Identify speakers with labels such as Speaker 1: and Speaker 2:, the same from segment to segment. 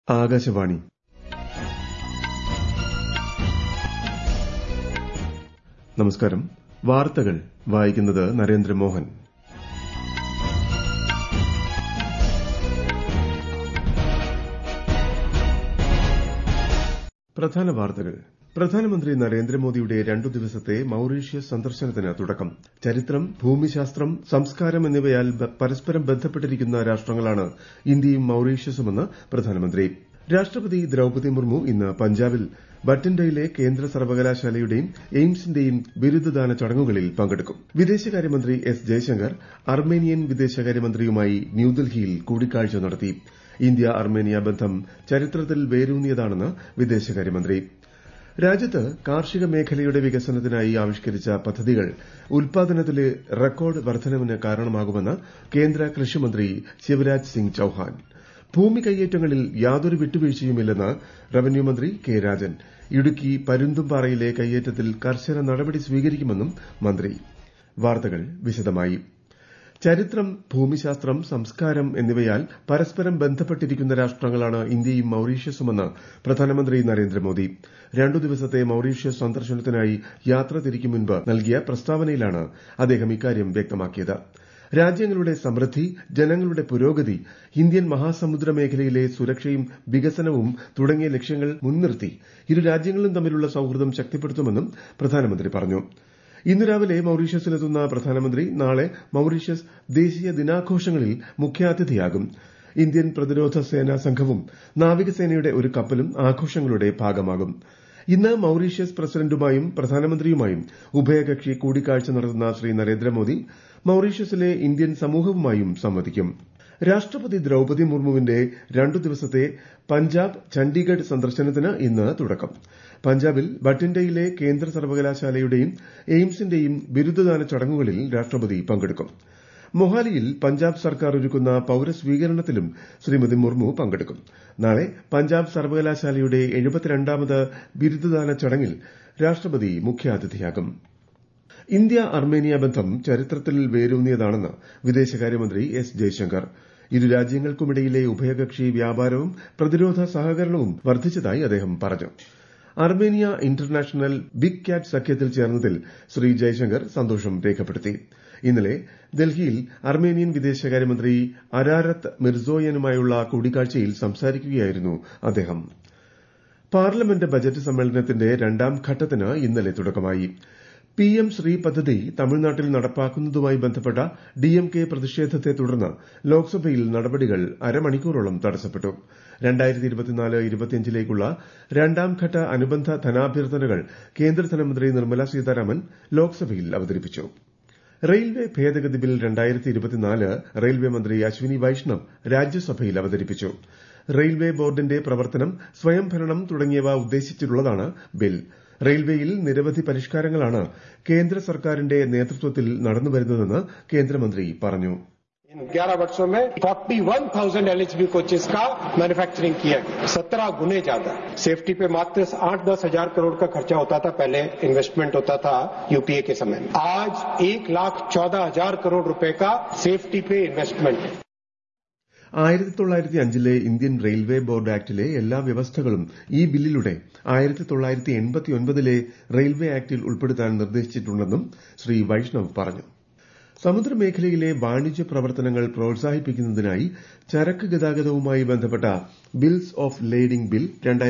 Speaker 1: ആകാശവാണി നമസ്കാരം വാർത്തകൾ വായിക്കുന്നത് നരേന്ദ്രമോഹൻ പ്രധാന വാർത്തകൾ പ്രധാനമന്ത്രി നരേന്ദ്രമോദിയുടെ രണ്ടു ദിവസത്തെ മൌറീഷ്യസ് സന്ദർശനത്തിന് തുടക്കം ചരിത്രം ഭൂമിശാസ്ത്രം സംസ്കാരം എന്നിവയാൽ പരസ്പരം ബന്ധപ്പെട്ടിരിക്കുന്ന രാഷ്ട്രങ്ങളാണ് ഇന്ത്യയും മൌറീഷ്യസുമെന്ന് പ്രധാനമന്ത്രി രാഷ്ട്രപതി ദ്രൌപദി മുർമു ഇന്ന് പഞ്ചാബിൽ ബറ്റിൻഡയിലെ കേന്ദ്ര സർവകലാശാലയുടെയും എയിംസിന്റെയും ബിരുദദാന ചടങ്ങുകളിൽ പങ്കെടുക്കും വിദേശകാര്യമന്ത്രി എസ് ജയശങ്കർ അർമേനിയൻ വിദേശകാര്യമന്ത്രിയുമായി ന്യൂഡൽഹിയിൽ കൂടിക്കാഴ്ച നടത്തി ഇന്ത്യ അർമേനിയ ബന്ധം ചരിത്രത്തിൽ വേരൂന്നിയതാണെന്ന് വിദേശകാര്യമന്ത്രി രാജ്യത്ത് കാർഷിക മേഖലയുടെ വികസനത്തിനായി ആവിഷ്കരിച്ച പദ്ധതികൾ ഉൽപാദനത്തിലെ റെക്കോർഡ് വർദ്ധനവിന് കാരണമാകുമെന്ന് കേന്ദ്ര കൃഷിമന്ത്രി ശിവരാജ് സിംഗ് ചൌഹാൻ ഭൂമി കൈയേറ്റങ്ങളിൽ യാതൊരു വിട്ടുവീഴ്ചയുമില്ലെന്ന് റവന്യൂ മന്ത്രി കെ രാജൻ ഇടുക്കി പരുന്തുംപാറയിലെ കൈയേറ്റത്തിൽ കർശന നടപടി സ്വീകരിക്കുമെന്നും മന്ത്രി വാർത്തകൾ വിശദമായി ചരിത്രം ഭൂമിശാസ്ത്രം സംസ്കാരം എന്നിവയാൽ പരസ്പരം ബന്ധപ്പെട്ടിരിക്കുന്ന രാഷ്ട്രങ്ങളാണ് ഇന്ത്യയും മൌറീഷ്യസുമെന്ന് പ്രധാനമന്ത്രി നരേന്ദ്രമോദി രണ്ടു ദിവസത്തെ മൌറീഷ്യസ് സന്ദർശനത്തിനായി യാത്ര തിരിക്കും മുൻപ് നൽകിയ പ്രസ്താവനയിലാണ് അദ്ദേഹം ഇക്കാര്യം വ്യക്തമാക്കിയത് രാജ്യങ്ങളുടെ സമൃദ്ധി ജനങ്ങളുടെ പുരോഗതി ഇന്ത്യൻ മഹാസമുദ്ര മേഖലയിലെ സുരക്ഷയും വികസനവും തുടങ്ങിയ ലക്ഷ്യങ്ങൾ മുൻനിർത്തി ഇരു രാജ്യങ്ങളും തമ്മിലുള്ള സൌഹൃദം ശക്തിപ്പെടുത്തുമെന്നും പ്രധാനമന്ത്രി പറഞ്ഞു ഇന്ന് രാവിലെ മൌറീഷ്യസിലെത്തുന്ന പ്രധാനമന്ത്രി നാളെ മൌറീഷ്യസ് ദേശീയ ദിനാഘോഷങ്ങളിൽ മുഖ്യാതിഥിയാകും ഇന്ത്യൻ പ്രതിരോധ സേനാ സംഘവും നാവികസേനയുടെ ഒരു കപ്പലും ആഘോഷങ്ങളുടെ ഭാഗമാകും ഇന്ന് മൌറീഷ്യസ് പ്രസിഡന്റുമായും പ്രധാനമന്ത്രിയുമായും ഉഭയകക്ഷി കൂടിക്കാഴ്ച നടത്തുന്ന ശ്രീ നരേന്ദ്രമോദി മൌറീഷ്യസിലെ ഇന്ത്യൻ സമൂഹവുമായും സംവദിക്കും രാഷ്ട്രപതി ദ്രൌപദി മുർമുവിന്റെ രണ്ടു ദിവസത്തെ പഞ്ചാബ് ചണ്ഡീഗഡ് സന്ദർശനത്തിന് ഇന്ന് തുടക്കം പഞ്ചാബിൽ ബറ്റിൻഡയിലെ കേന്ദ്ര സർവകലാശാലയുടെയും എയിംസിന്റെയും ബിരുദദാന ചടങ്ങുകളിൽ രാഷ്ട്രപതി പങ്കെടുക്കും മൊഹാലിയിൽ പഞ്ചാബ് സർക്കാർ ഒരുക്കുന്ന പൌരസ്വീകരണത്തിലും ശ്രീമതി മുർമു പങ്കെടുക്കും നാളെ പഞ്ചാബ് സർവകലാശാലയുടെ എഴുപത്തിരണ്ടാമത് ബിരുദദാന ചടങ്ങിൽ രാഷ്ട്രപതി മുഖ്യാതിഥിയാകും ഇന്ത്യ അർമേനിയ ബന്ധം ചരിത്രത്തിൽ വേരൂന്നിയതാണെന്ന് വിദേശകാര്യമന്ത്രി എസ് ജയശങ്കർ ഇരു രാജ്യങ്ങൾക്കുമിടയിലെ ഉഭയകക്ഷി വ്യാപാരവും പ്രതിരോധ സഹകരണവും വർദ്ധിച്ചതായി അദ്ദേഹം പറഞ്ഞു അർമേനിയ ഇന്റർനാഷണൽ ബിഗ് ക്യാറ്റ് സഖ്യത്തിൽ ചേർന്നതിൽ ശ്രീ ജയശങ്കർ സന്തോഷം രേഖപ്പെടുത്തി ഇന്നലെ ഡൽഹിയിൽ അർമേനിയൻ വിദേശകാര്യമന്ത്രി അരാരത്ത് മിർസോയനുമായുള്ള കൂടിക്കാഴ്ചയിൽ സംസാരിക്കുകയായിരുന്നു അദ്ദേഹം പാർലമെന്റ് ബജറ്റ് സമ്മേളനത്തിന്റെ രണ്ടാം ഘട്ടത്തിന് ഇന്നലെ തുടക്കമായി പിഎം ശ്രീ പദ്ധതി തമിഴ്നാട്ടിൽ നടപ്പാക്കുന്നതുമായി ബന്ധപ്പെട്ട ഡിഎംകെ പ്രതിഷേധത്തെ തുടർന്ന് ലോക്സഭയിൽ നടപടികൾ അരമണിക്കൂറോളം തടസ്സപ്പെട്ടു ലേക്കുള്ള രണ്ടാം ഘട്ട അനുബന്ധ ധനാഭ്യർത്ഥനകൾ കേന്ദ്ര ധനമന്ത്രി നിർമ്മല സീതാരാമൻ ലോക്സഭയിൽ അവതരിപ്പിച്ചു റെയിൽവേ ഭേദഗതി ബിൽ റെയിൽവേ മന്ത്രി അശ്വിനി വൈഷ്ണവ് രാജ്യസഭയിൽ അവതരിപ്പിച്ചു റെയിൽവേ ബോർഡിന്റെ പ്രവർത്തനം സ്വയംഭരണം തുടങ്ങിയവ ഉദ്ദേശിച്ചുള്ളതാണ് ബിൽ റെയിൽവേയിൽ നിരവധി പരിഷ്കാരങ്ങളാണ് കേന്ദ്ര സർക്കാരിന്റെ നേതൃത്വത്തിൽ നടന്നുവരുന്നതെന്ന് കേന്ദ്രമന്ത്രി പറഞ്ഞു
Speaker 2: इन 11 वर्षों में 41,000 एलएचबी कोचेस का मैन्युफैक्चरिंग किया गया सत्रह गुने ज्यादा सेफ्टी पे मात्र आठ दस हजार करोड़ का खर्चा होता था पहले इन्वेस्टमेंट होता था यूपीए के समय में आज एक लाख चौदह हजार करोड़ रुपए का सेफ्टी पे इन्वेस्टमेंट
Speaker 1: ആയിരത്തി തൊള്ളായിരത്തി അഞ്ചിലെ ഇന്ത്യൻ റെയിൽവേ ബോർഡ് ആക്ടിലെ എല്ലാ വ്യവസ്ഥകളും ഈ ബില്ലിലൂടെ ആയിരത്തി തൊള്ളായിരത്തി എൺപത്തി ഒൻപതിലെ റെയിൽവേ ആക്ടിൽ ഉൾപ്പെടുത്താൻ നിർദ്ദേശിച്ചിട്ടുണ്ടെന്നും ശ്രീ വൈഷ്ണവ് പറഞ്ഞു സമുദ്രമേഖലയിലെ വാണിജ്യ പ്രവർത്തനങ്ങൾ പ്രോത്സാഹിപ്പിക്കുന്നതിനായി ചരക്ക് ഗതാഗതവുമായി ബന്ധപ്പെട്ട bills of lading bill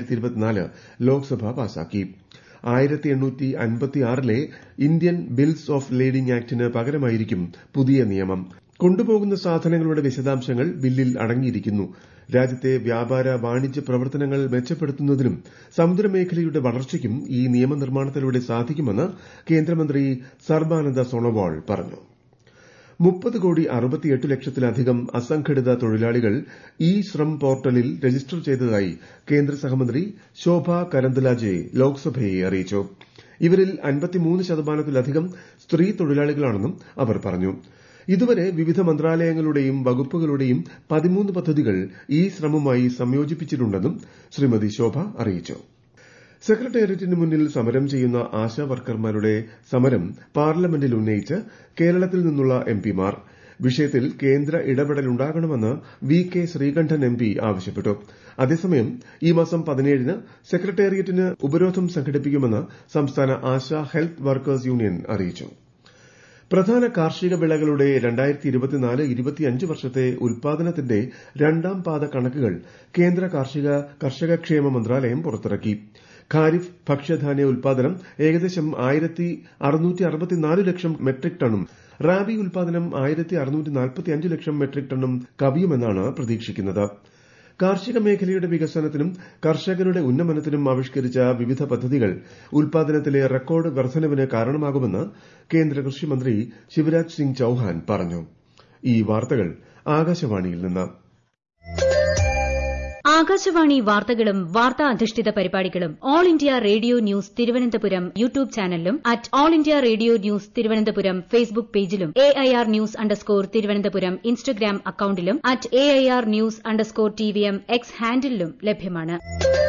Speaker 1: Lok Sabha പാസാക്കി ആയിരത്തി എണ്ണൂറ്റി അൻപത്തിയാറിലെ ഇന്ത്യൻ ബിൽസ് ഓഫ് ലേഡിംഗ് ആക്ടിന് പകരമായിരിക്കും പുതിയ നിയമം കൊണ്ടുപോകുന്ന സാധനങ്ങളുടെ വിശദാംശങ്ങൾ ബില്ലിൽ അടങ്ങിയിരിക്കുന്നു രാജ്യത്തെ വ്യാപാര വാണിജ്യ പ്രവർത്തനങ്ങൾ മെച്ചപ്പെടുത്തുന്നതിനും സമുദ്രമേഖലയുടെ വളർച്ചയ്ക്കും ഈ നിയമനിർമ്മാണത്തിലൂടെ സാധിക്കുമെന്ന് കേന്ദ്രമന്ത്രി സർബാനന്ദ സോണോവാൾ പറഞ്ഞു മുപ്പത് കോടി അറുപത്തിയെട്ട് ലക്ഷത്തിലധികം അസംഘടിത തൊഴിലാളികൾ ഇ ശ്രം പോർട്ടലിൽ രജിസ്റ്റർ ചെയ്തതായി കേന്ദ്ര സഹമന്ത്രി ശോഭ കരന്തലാജെ ലോക്സഭയെ അറിയിച്ചു ഇവരിൽ അൻപത്തിമൂന്ന് ശതമാനത്തിലധികം സ്ത്രീ തൊഴിലാളികളാണെന്നും അവർ പറഞ്ഞു ഇതുവരെ വിവിധ മന്ത്രാലയങ്ങളുടെയും വകുപ്പുകളുടെയും പതിമൂന്ന് പദ്ധതികൾ ഈ ശ്രമവുമായി സംയോജിപ്പിച്ചിട്ടുണ്ടെന്നും ശ്രീമതി ശോഭ അറിയിച്ചു സെക്രട്ടേറിയറ്റിന് മുന്നിൽ സമരം ചെയ്യുന്ന ആശാ വർക്കർമാരുടെ സമരം പാർലമെന്റിൽ ഉന്നയിച്ച് കേരളത്തിൽ നിന്നുള്ള എംപിമാർ വിഷയത്തിൽ കേന്ദ്ര ഇടപെടലുണ്ടാകണമെന്ന് V K Sreekandan M P ആവശ്യപ്പെട്ടു അതേസമയം ഈ മാസം പതിനേഴിന് സെക്രട്ടേറിയറ്റിന് ഉപരോധം സംഘടിപ്പിക്കുമെന്ന് സംസ്ഥാന ആശാ ഹെൽത്ത് വർക്കേഴ്സ് യൂണിയൻ അറിയിച്ചു പ്രധാന കാർഷിക വിളകളുടെ വർഷത്തെ ഉൽപാദനത്തിന്റെ രണ്ടാം പാദ കണക്കുകൾ കേന്ദ്ര കാർഷിക കർഷകക്ഷേമ മന്ത്രാലയം പുറത്തിറക്കി ഖാരിഫ് ഭക്ഷ്യധാന്യ ഉൽപാദനം ഏകദേശം ആയിരത്തി അറുന്നൂറ്റി അറുപത്തിനാല് ലക്ഷം മെട്രിക് ടണ്ണും റാബി ഉൽപാദനം ആയിരത്തി അറുന്നൂറ്റി നാൽപ്പത്തിയഞ്ച് ലക്ഷം മെട്രിക് ടണ്ണും കവിയുമെന്നാണ് പ്രതീക്ഷിക്കുന്നത് കാർഷിക മേഖലയുടെ വികസനത്തിനും കർഷകരുടെ ഉന്നമനത്തിനും ആവിഷ്കരിച്ച വിവിധ പദ്ധതികൾ ഉൽപാദനത്തിലെ റെക്കോർഡ് വർധനവിന് കാരണമാകുമെന്ന് കേന്ദ്ര കൃഷിമന്ത്രി ശിവരാജ് സിംഗ് ചൌഹാൻ പറഞ്ഞു ഈ വാർത്തകൾ ആകാശവാണിയിൽ നിന്ന്
Speaker 3: ആകാശവാണി വാർത്തകളും വാർത്താ അധിഷ്ഠിത പരിപാടികളും all India radio news Thiruvananthapuram YouTube ചാനലിലും at all India radio news Thiruvananthapuram Facebook പേജിലും A I R news underscore Thiruvananthapuram Instagram അക്കൌണ്ടിലും at A I R news underscore T V M X ഹാൻഡിലും ലഭ്യമാണ്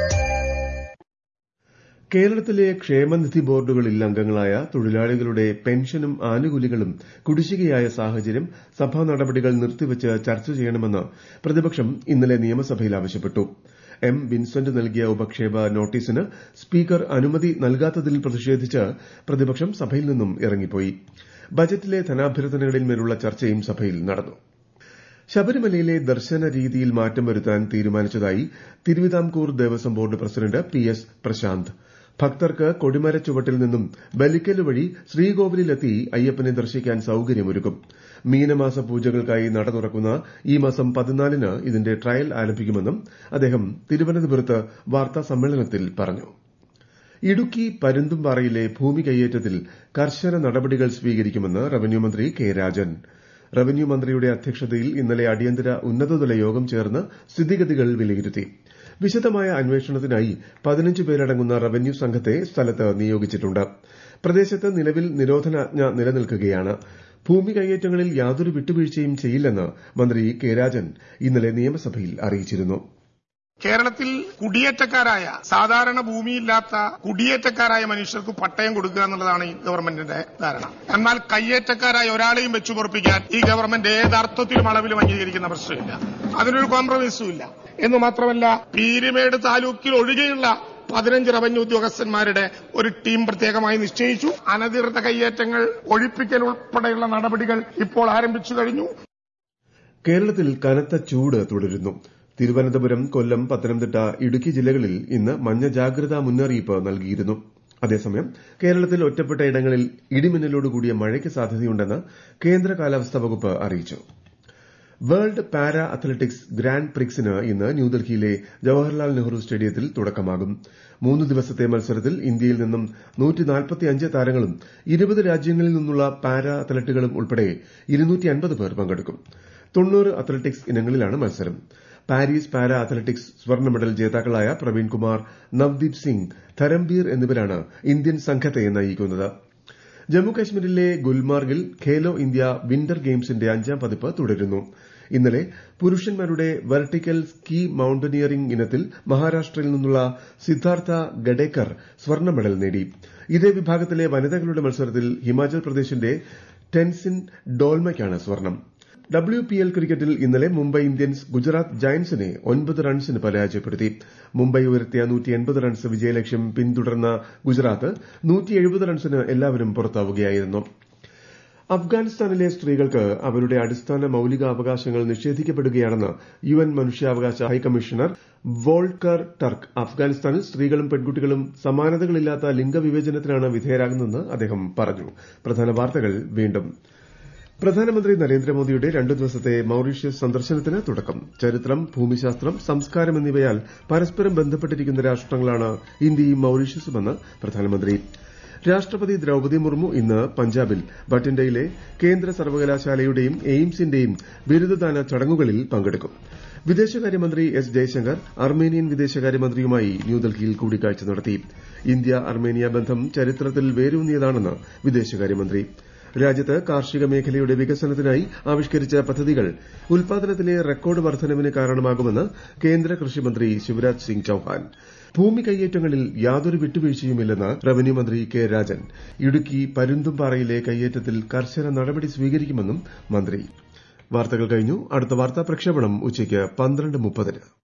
Speaker 1: കേരളത്തിലെ ക്ഷേമനിധി ബോർഡുകളിൽ അംഗങ്ങളായ തൊഴിലാളികളുടെ പെൻഷനും ആനുകൂല്യങ്ങളും കുടിശ്ശികയായ സാഹചര്യം സഭാ നടപടികൾ നിർത്തിവച്ച് ചർച്ച ചെയ്യണമെന്ന് പ്രതിപക്ഷം ഇന്നലെ നിയമസഭയിൽ ആവശ്യപ്പെട്ടു എം വിൻസെന്റ് നൽകിയ ഉപക്ഷേപ നോട്ടീസിന് സ്പീക്കർ അനുമതി നൽകാത്തതിൽ പ്രതിഷേധിച്ച് പ്രതിപക്ഷം സഭയിൽ നിന്നും ഇറങ്ങിപ്പോയി ബജറ്റിലെ ധനാഭ്യർത്ഥനകളിന്മേലുള്ള ചർച്ചയും സഭയിൽ നടന്നു ശബരിമലയിലെ ദർശന രീതിയിൽ മാറ്റം വരുത്താൻ തീരുമാനിച്ചതായി Travancore Devaswom board president P S Prasanth ഭക്തർക്ക് കൊടിമര ചുവട്ടിൽ നിന്നും ബലിക്കല് വഴി ശ്രീകോവിലെത്തി അയ്യപ്പനെ ദർശിക്കാൻ സൌകര്യമൊരുക്കും മീനമാസ പൂജകൾക്കായി നട തുറക്കുന്ന ഈ മാസം പതിനാലിന് ഇതിന്റെ ട്രയൽ ആരംഭിക്കുമെന്നും അദ്ദേഹം തിരുവനന്തപുരത്ത് വാർത്താ സമ്മേളനത്തിൽ പറഞ്ഞു ഇടുക്കി പരുന്തുംപാറയിലെ ഭൂമി കൈയേറ്റത്തിൽ കർശന നടപടികൾ സ്വീകരിക്കുമെന്ന് റവന്യൂ മന്ത്രി കെ രാജൻ റവന്യൂ മന്ത്രിയുടെ അധ്യക്ഷതയിൽ ഇന്നലെ അടിയന്തര ഉന്നതതല യോഗം ചേർന്ന് സ്ഥിതിഗതികൾ വിലയിരുത്തി വിശദമായ അന്വേഷണത്തിനായി പതിനഞ്ച് പേരടങ്ങുന്ന റവന്യൂ സംഘത്തെ സ്ഥലത്ത് നിയോഗിച്ചിട്ടുണ്ട് പ്രദേശത്ത് നിലവിൽ നിരോധനാജ്ഞ നിലനിൽക്കുകയാണ് ഭൂമി കൈയേറ്റങ്ങളിൽ യാതൊരു വിട്ടുവീഴ്ചയും ചെയ്യില്ലെന്ന് മന്ത്രി കെ രാജൻ ഇന്നലെ നിയമസഭയിൽ അറിയിച്ചിരുന്നു
Speaker 4: കേരളത്തിൽ കുടിയേറ്റക്കാരായ സാധാരണ ഭൂമിയില്ലാത്ത കുടിയേറ്റക്കാരായ മനുഷ്യർക്ക് പട്ടയം കൊടുക്കുക എന്നുള്ളതാണ് ഈ ഗവൺമെന്റിന്റെ ധാരണ എന്നാൽ കയ്യേറ്റക്കാരായ ഒരാളെയും വെച്ചു പൊറപ്പിക്കാൻ ഈ ഗവൺമെന്റ് ഏതർത്ഥത്തിലും അളവിലും അംഗീകരിക്കുന്ന പ്രശ്നമില്ല അതിനൊരു കോംപ്രമൈസും ഇല്ല എന്ന് മാത്രമല്ല പീരുമേട് താലൂക്കിൽ ഒഴികെയുള്ള പതിനഞ്ച് റവന്യൂ ഉദ്യോഗസ്ഥന്മാരുടെ ഒരു ടീം പ്രത്യേകമായി നിശ്ചയിച്ചു അനധികൃത കയ്യേറ്റങ്ങൾ ഒഴിപ്പിക്കൽ ഉൾപ്പെടെയുള്ള നടപടികൾ ഇപ്പോൾ ആരംഭിച്ചു കഴിഞ്ഞു
Speaker 1: കേരളത്തിൽ കനത്ത ചൂട് തുടരുന്നു തിരുവനന്തപുരം കൊല്ലം പത്തനംതിട്ട ഇടുക്കി ജില്ലകളിൽ ഇന്ന് മഞ്ഞ ജാഗ്രതാ മുന്നറിയിപ്പ് നൽകിയിരുന്നു അതേസമയം കേരളത്തിൽ ഒറ്റപ്പെട്ട ഇടങ്ങളിൽ ഇടിമിന്നലോടുകൂടിയ മഴയ്ക്ക് സാധ്യതയുണ്ടെന്ന് കേന്ദ്ര കാലാവസ്ഥാ വകുപ്പ് അറിയിച്ചു വേൾഡ് പാരാ അത്ലറ്റിക്സ് ഗ്രാൻഡ് പ്രിക്സിന് ഇന്ന് ന്യൂഡൽഹിയിലെ ജവഹർലാൽ നെഹ്റു സ്റ്റേഡിയത്തിൽ തുടക്കമാകും മൂന്ന് ദിവസത്തെ മത്സരത്തിൽ ഇന്ത്യയിൽ നിന്നും താരങ്ങളും ഇരുപത് രാജ്യങ്ങളിൽ നിന്നുള്ള പാരാ അത്ലറ്റുകളും ഉൾപ്പെടെ പേർ പങ്കെടുക്കും തൊണ്ണൂറ് അത്ലറ്റിക്സ് ഇനങ്ങളിലാണ് മത്സരം പാരീസ് പാരാ അത്ലറ്റിക്സ് സ്വർണ്ണ മെഡൽ ജേതാക്കളായ പ്രവീൺ കുമാർ നവ്ദീപ് സിംഗ് ധരംബീർ എന്നിവരാണ് ഇന്ത്യൻ സംഘത്തെ നയിക്കുന്നത് ജമ്മുകാശ്മീരിലെ ഗുൽമാർഗിൽ ഖേലോ ഇന്ത്യ വിന്റർ ഗെയിംസിന്റെ അഞ്ചാം പതിപ്പ് തുടരുന്നു ഇന്നലെ പുരുഷന്മാരുടെ വെർട്ടിക്കൽ സ്കീ മൌണ്ടനിയറിംഗ് ഇനത്തിൽ മഹാരാഷ്ട്രയിൽ നിന്നുള്ള സിദ്ധാർത്ഥ ഗഡേക്കർ സ്വർണ്ണ മെഡൽ നേടി ഇതേ വിഭാഗത്തിലെ വനിതകളുടെ മത്സരത്തിൽ ഹിമാചൽ പ്രദേശിന്റെ ടെൻസിൻ ഡോൾമയ്ക്കാണ് സ്വർണ്ണം ഡബ്ല്യു പി എൽ ക്രിക്കറ്റിൽ ഇന്നലെ മുംബൈ ഇന്ത്യൻസ് ഗുജറാത്ത് ജയന്റ്സിനെ ഒൻപത് റൺസിന് പരാജയപ്പെടുത്തി മുംബൈ ഉയർത്തിയ റൺസ് വിജയലക്ഷ്യം പിന്തുടർന്ന ഗുജറാത്ത് റൺസിന് എല്ലാവരും പുറത്താവുകയായിരുന്നു അഫ്ഗാനിസ്ഥാനിലെ സ്ത്രീകൾക്ക് അവരുടെ അടിസ്ഥാന മൌലികാവകാശങ്ങൾ നിഷേധിക്കപ്പെടുകയാണെന്ന് യു എൻ മനുഷ്യാവകാശ ഹൈക്കമ്മീഷണർ വോൾക്കർ ടർക്ക് അഫ്ഗാനിസ്ഥാനിൽ സ്ത്രീകളും പെൺകുട്ടികളും സമാനതകളില്ലാത്ത ലിംഗവിവേചനത്തിനാണ് വിധേയരാകുന്നതെന്ന് അദ്ദേഹം പറഞ്ഞു പ്രധാന വാർത്തകൾ വീണ്ടും പ്രധാനമന്ത്രി നരേന്ദ്രമോദിയുടെ രണ്ടു ദിവസത്തെ മൌറീഷ്യസ് സന്ദർശനത്തിന് തുടക്കം ചരിത്രം ഭൂമിശാസ്ത്രം സംസ്കാരം എന്നിവയാൽ പരസ്പരം ബന്ധപ്പെട്ടിരിക്കുന്ന രാഷ്ട്രങ്ങളാണ് ഇന്ത്യയും മൌറീഷ്യസുമെന്ന് പ്രധാനമന്ത്രി രാഷ്ട്രപതി ദ്രൌപദി മുർമു ഇന്ന് പഞ്ചാബിൽ ബട്ടിൻഡയിലെ കേന്ദ്ര സർവകലാശാലയുടെയും എയിംസിന്റെയും ബിരുദദാന ചടങ്ങുകളിൽ പങ്കെടുക്കും വിദേശകാര്യമന്ത്രി എസ് ജയശങ്കർ അർമേനിയൻ വിദേശകാര്യമന്ത്രിയുമായി ന്യൂഡൽഹിയിൽ കൂടിക്കാഴ്ച നടത്തി ഇന്ത്യ അർമേനിയ ബന്ധം ചരിത്രത്തിൽ വേരൂന്നിയതാണെന്ന് വിദേശകാര്യമന്ത്രി രാജ്യത്ത് കാർഷിക മേഖലയുടെ വികസനത്തിനായി ആവിഷ്കരിച്ച പദ്ധതികൾ ഉൽപാദനത്തിലെ റെക്കോർഡ് വർധനവിന് കാരണമാകുമെന്ന് കേന്ദ്ര കൃഷിമന്ത്രി ശിവരാജ് സിംഗ് ചൌഹാൻ ഭൂമി കൈയേറ്റങ്ങളിൽ യാതൊരു വിട്ടുവീഴ്ചയുമില്ലെന്ന് റവന്യൂ മന്ത്രി കെ രാജൻ ഇടുക്കി പരുന്തുംപാറയിലെ കൈയേറ്റത്തിൽ കർശന നടപടി സ്വീകരിക്കുമെന്നും മന്ത്രി വാർത്തകൾ കഴിഞ്ഞു അടുത്ത വാർത്താ പ്രക്ഷേപണം ഉച്ചയ്ക്ക് പന്ത്രണ്ട് മുപ്പതിന്